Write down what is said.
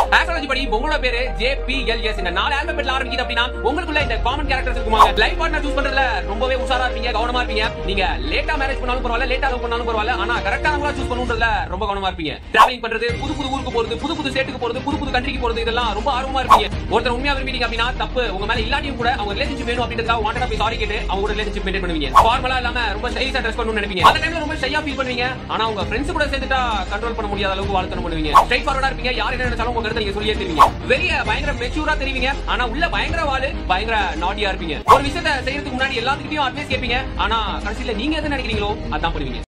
astrology படி உங்களோட பேரு ஜேபிஎல்எஸ் இந்த நாலு ஆல்பபெட்ல ஆரம்பிக்குது அப்படின்னா உங்களுக்குள்ள இந்த காமன் கேரக்டர்ஸ் இருக்குமாங்க லைஃப் பார்ட்னர் சூஸ் பண்றதுல ரொம்பவே உஷாரா இருப்பீங்க கவனமா இருப்பீங்க நீங்க லேட்டா மேரேஜ் பண்ணாலும் பரவாயில்ல லேட்டா லவ் பண்ணாலும் பரவாயில்ல ஆனா கரெக்டானவங்களா சூஸ் பண்ணுன்றதுல ரொம்ப கவனமா இருப்பீங்க டிராவலிங் பண்றது புது புது ஊருக்கு போறது புது புது ஸ்டேட்டுக்கு போறது புது புது கண்ட்ரிக்கு போறது இதெல்லாம் ரொம்ப ஆர்வமா இருப்பீங்க ஒருத்தர் உண்மையா விரும்பிட்டீங்க அப்படின்னா தப்பு உங்க மேல இல்லாட்டியும் கூட அவங்க ரிலேஷன்ஷிப் வேணும் அப்படின்றதுக்காக வாண்டடா போய் சாரி கேட்டு அவங்க கூட ரிலேஷன்ஷிப் மெயின்டைன் பண்ணுவீங்க ஃபார்மலா இல்லாம ரொம்ப ஸ்டைலிஷா ட்ரெஸ் பண்ணணும்னு நினைப்பீங்க அந்த டைம்ல ரொம்ப ஷையா ஃபீல் பண்ணுவீங்க ஆனா உங்க ஃப்ரெண்ட்ஸ் கூட சேர்ந்துட்டா கண்ட்ரோல் பண்ண முடியாத அளவுக்கு வாழ்த்தனம் பண்ணுவீங்க ஸ்ட்ரைட் ஃபார்வர்டா இருப்பீங்க யார் என்ன நினைச்சாலும் உங்க கருத்தை நீங்க சொல்லியே தெரிவிங்க வெளிய பயங்கர மெச்சூரா தெரிவிங்க ஆனா உள்ள பயங்கர வாளு பயங்கர நாட்டியா இருப்பீங்க ஒரு விஷயத்தை செய்யறதுக்கு முன்னாடி எல்லாத்துக்கிட்டையும் அட்வைஸ் கேட்பீங்க ஆனா கடைசியில நீங்க எது நினைக்கிறீங்களோ அதான் பண்ணுவீங்க